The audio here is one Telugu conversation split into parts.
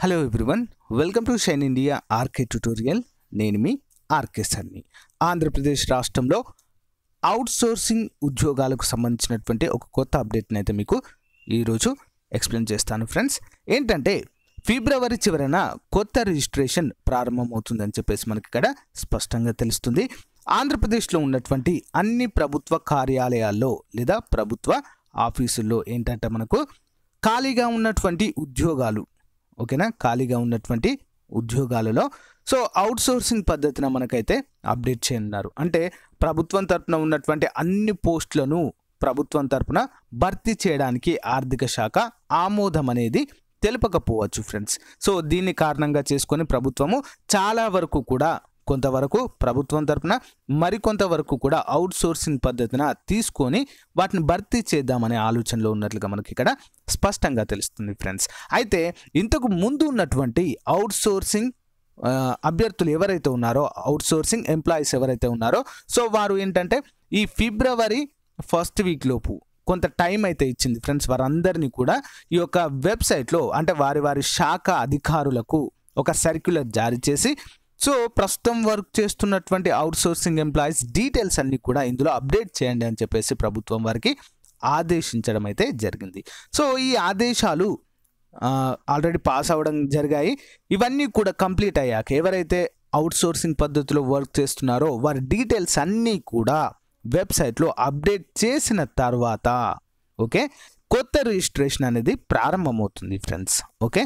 hello everyone welcome to Shine India RK tutorial నేను మీ ఆర్కే సర్ని ఆంధ్రప్రదేశ్ రాష్ట్రంలో అవుట్సోర్సింగ్ ఉద్యోగాలకు సంబంధించినటువంటి ఒక కొత్త అప్డేట్ని అయితే మీకు ఈరోజు ఎక్స్ప్లెయిన్ చేస్తాను ఫ్రెండ్స్ ఏంటంటే ఫిబ్రవరి చివరన కొత్త రిజిస్ట్రేషన్ ప్రారంభమవుతుందని చెప్పేసి మనకి ఇక్కడ స్పష్టంగా తెలుస్తుంది ఆంధ్రప్రదేశ్లో ఉన్నటువంటి అన్ని ప్రభుత్వ కార్యాలయాల్లో లేదా ప్రభుత్వ ఆఫీసుల్లో ఏంటంటే మనకు ఖాళీగా ఉన్నటువంటి ఉద్యోగాలు ఓకేనా ఖాళీగా ఉన్నటువంటి ఉద్యోగాలలో సో అవుట్సోర్సింగ్ పద్ధతిన మనకైతే అప్డేట్ చేయనున్నారు అంటే ప్రభుత్వం తరపున ఉన్నటువంటి అన్ని పోస్టులను ప్రభుత్వం తరపున భర్తీ చేయడానికి ఆర్థిక శాఖ ఆమోదం అనేది తెలుపకపోవచ్చు ఫ్రెండ్స్ సో దీన్ని కారణంగా చేసుకొని ప్రభుత్వము చాలా వరకు కూడా కొంతవరకు ప్రభుత్వం తరపున మరికొంతవరకు కూడా అవుట్ సోర్సింగ్ పద్ధతిన తీసుకొని వాటిని భర్తీ చేద్దామనే ఆలోచనలో ఉన్నట్లుగా మనకి ఇక్కడ స్పష్టంగా తెలుస్తుంది ఫ్రెండ్స్ అయితే ఇంతకు ముందు ఉన్నటువంటి అవుట్ సోర్సింగ్ అభ్యర్థులు ఎవరైతే ఉన్నారో అవుట్ సోర్సింగ్ ఎంప్లాయీస్ ఎవరైతే ఉన్నారో సో వారు ఏంటంటే ఈ ఫిబ్రవరి ఫస్ట్ వీక్ లోపు కొంత టైం అయితే ఇచ్చింది ఫ్రెండ్స్ వారందరినీ కూడా ఈ యొక్క వెబ్సైట్లో అంటే వారి వారి శాఖ అధికారులకు ఒక సర్క్యులర్ జారీ చేసి సో ప్రస్తుతం వర్క్ చేస్తున్నటువంటి అవుట్ సోర్సింగ్ ఎంప్లాయీస్ డీటెయిల్స్ అన్ని కూడా ఇందులో అప్డేట్ చేయండి అని చెప్పేసి ప్రభుత్వం వారికి ఆదేశించడం అయితే జరిగింది సో ఈ ఆదేశాలు ఆల్రెడీ పాస్ అవ్వడం జరిగాయి ఇవన్నీ కూడా కంప్లీట్ అయ్యాక ఎవరైతే అవుట్ సోర్సింగ్ పద్ధతిలో వర్క్ చేస్తున్నారో వారి డీటెయిల్స్ అన్నీ కూడా వెబ్సైట్లో అప్డేట్ చేసిన తర్వాత ఓకే కొత్త రిజిస్ట్రేషన్ అనేది ప్రారంభమవుతుంది ఫ్రెండ్స్ ఓకే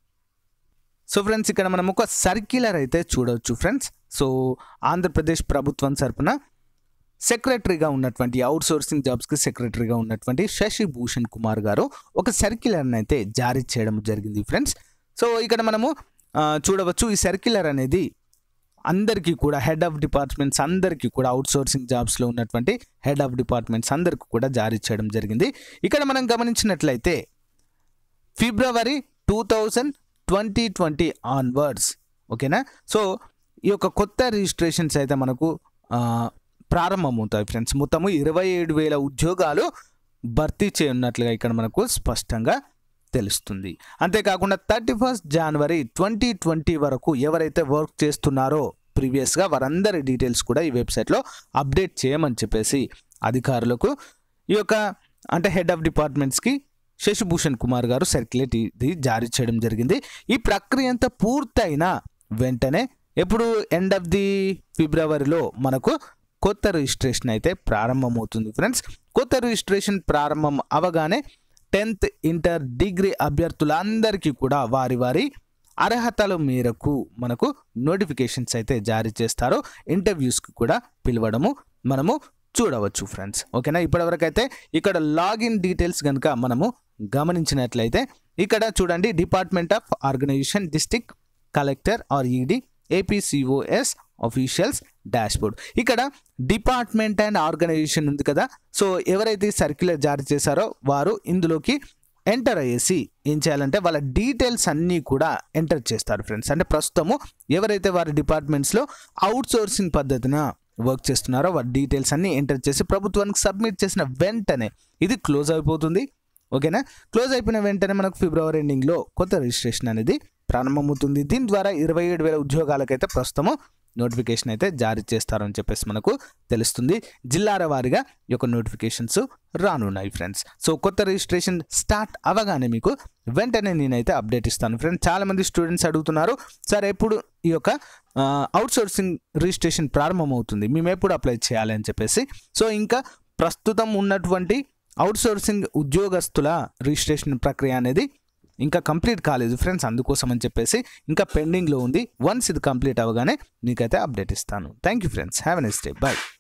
సో ఫ్రెండ్స్ ఇక్కడ మనం ఒక సర్క్యులర్ అయితే చూడవచ్చు ఫ్రెండ్స్ సో ఆంధ్రప్రదేశ్ ప్రభుత్వం తరపున సెక్రటరీగా ఉన్నటువంటి అవుట్ సోర్సింగ్ జాబ్స్కి సెక్రటరీగా ఉన్నటువంటి శశి భూషణ్ కుమార్ గారు ఒక సర్క్యులర్ని అయితే జారీ చేయడం జరిగింది ఫ్రెండ్స్ సో ఇక్కడ మనము చూడవచ్చు ఈ సర్క్యులర్ అనేది అందరికీ కూడా హెడ్ ఆఫ్ డిపార్ట్మెంట్స్ అందరికీ కూడా అవుట్ సోర్సింగ్ జాబ్స్లో ఉన్నటువంటి హెడ్ ఆఫ్ డిపార్ట్మెంట్స్ అందరికీ కూడా జారీ చేయడం జరిగింది ఇక్కడ మనం గమనించినట్లయితే February two thousand twenty twenty onwards ఓకేనా సో ఈ యొక్క కొత్త రిజిస్ట్రేషన్స్ అయితే మనకు ప్రారంభమవుతాయి ఫ్రెండ్స్ మొత్తము ఇరవై ఏడు వేల ఉద్యోగాలు భర్తీ చేయనున్నట్లుగా ఇక్కడ మనకు స్పష్టంగా తెలుస్తుంది అంతేకాకుండా thirty first January twenty twenty వరకు ఎవరైతే వర్క్ చేస్తున్నారో ప్రీవియస్గా వారందరి డీటెయిల్స్ కూడా ఈ వెబ్సైట్లో అప్డేట్ చేయమని చెప్పేసి అధికారులకు ఈ యొక్క అంటే హెడ్ ఆఫ్ డిపార్ట్మెంట్స్కి శశిభూషణ్ కుమార్ గారు సర్క్యులేట్ ఇది జారీ చేయడం జరిగింది ఈ ప్రక్రియ అంతా పూర్తయిన వెంటనే ఎప్పుడు ఎండ్ ఆఫ్ ది ఫిబ్రవరిలో మనకు కొత్త రిజిస్ట్రేషన్ అయితే ప్రారంభమవుతుంది ఫ్రెండ్స్ కొత్త రిజిస్ట్రేషన్ ప్రారంభం అవగానే టెన్త్ ఇంటర్ డిగ్రీ అభ్యర్థులందరికీ కూడా వారి వారి అర్హతల మేరకు మనకు నోటిఫికేషన్స్ అయితే జారీ చేస్తారు ఇంటర్వ్యూస్కి కూడా పిలవడము మనము చూడవచ్చు ఫ్రెండ్స్ ఓకేనా ఇప్పటివరకు అయితే ఇక్కడ లాగిన్ డీటెయిల్స్ కనుక మనము గమనించినట్లయితే ఇక్కడ చూడండి department of organisation district collector R ED APCOS officials dashboard ఇక్కడ డిపార్ట్మెంట్ అండ్ ఆర్గనైజేషన్ ఉంది కదా సో ఎవరైతే సర్క్యులర్ జారీ చేశారో వారు ఇందులోకి ఎంటర్ అయ్యేసి ఏం చేయాలంటే వాళ్ళ డీటెయిల్స్ అన్నీ కూడా ఎంటర్ చేస్తారు ఫ్రెండ్స్ అంటే ప్రస్తుతము ఎవరైతే వారి డిపార్ట్మెంట్స్లో అవుట్ సోర్సింగ్ పద్ధతిన వర్క్ చేస్తున్నారో వారి డీటెయిల్స్ అన్నీ ఎంటర్ చేసి ప్రభుత్వానికి సబ్మిట్ చేసిన వెంటనే ఇది క్లోజ్ అయిపోతుంది ఓకేనా క్లోజ్ అయిపోయిన వెంటనే మనకు ఫిబ్రవరి ఎండింగ్లో కొత్త రిజిస్ట్రేషన్ అనేది ప్రారంభమవుతుంది దీని ద్వారా ఇరవై ఏడు వేల ఉద్యోగాలకైతే ప్రస్తుతము నోటిఫికేషన్ అయితే జారీ చేస్తారని చెప్పేసి మనకు తెలుస్తుంది జిల్లాల వారీగా ఈ యొక్క నోటిఫికేషన్స్ రానున్నాయి ఫ్రెండ్స్ సో కొత్త రిజిస్ట్రేషన్ స్టార్ట్ అవ్వగానే మీకు వెంటనే నేనైతే అప్డేట్ ఇస్తాను ఫ్రెండ్స్ చాలామంది స్టూడెంట్స్ అడుగుతున్నారు సార్ ఎప్పుడు ఈ యొక్క అవుట్ సోర్సింగ్ రిజిస్ట్రేషన్ ప్రారంభమవుతుంది మేము ఎప్పుడు అప్లై చేయాలి అని చెప్పేసి సో ఇంకా ప్రస్తుతం ఉన్నటువంటి అవుట్ సోర్సింగ్ ఉద్యోగస్తుల రిజిస్ట్రేషన్ ప్రక్రియ అనేది ఇంకా కంప్లీట్ కాలేదు ఫ్రెండ్స్ అందుకోసం అని చెప్పేసి ఇంకా పెండింగ్లో ఉంది వన్స్ ఇది కంప్లీట్ అవ్వగానే మీకైతే అప్డేట్ ఇస్తాను thank you friends have a next day bye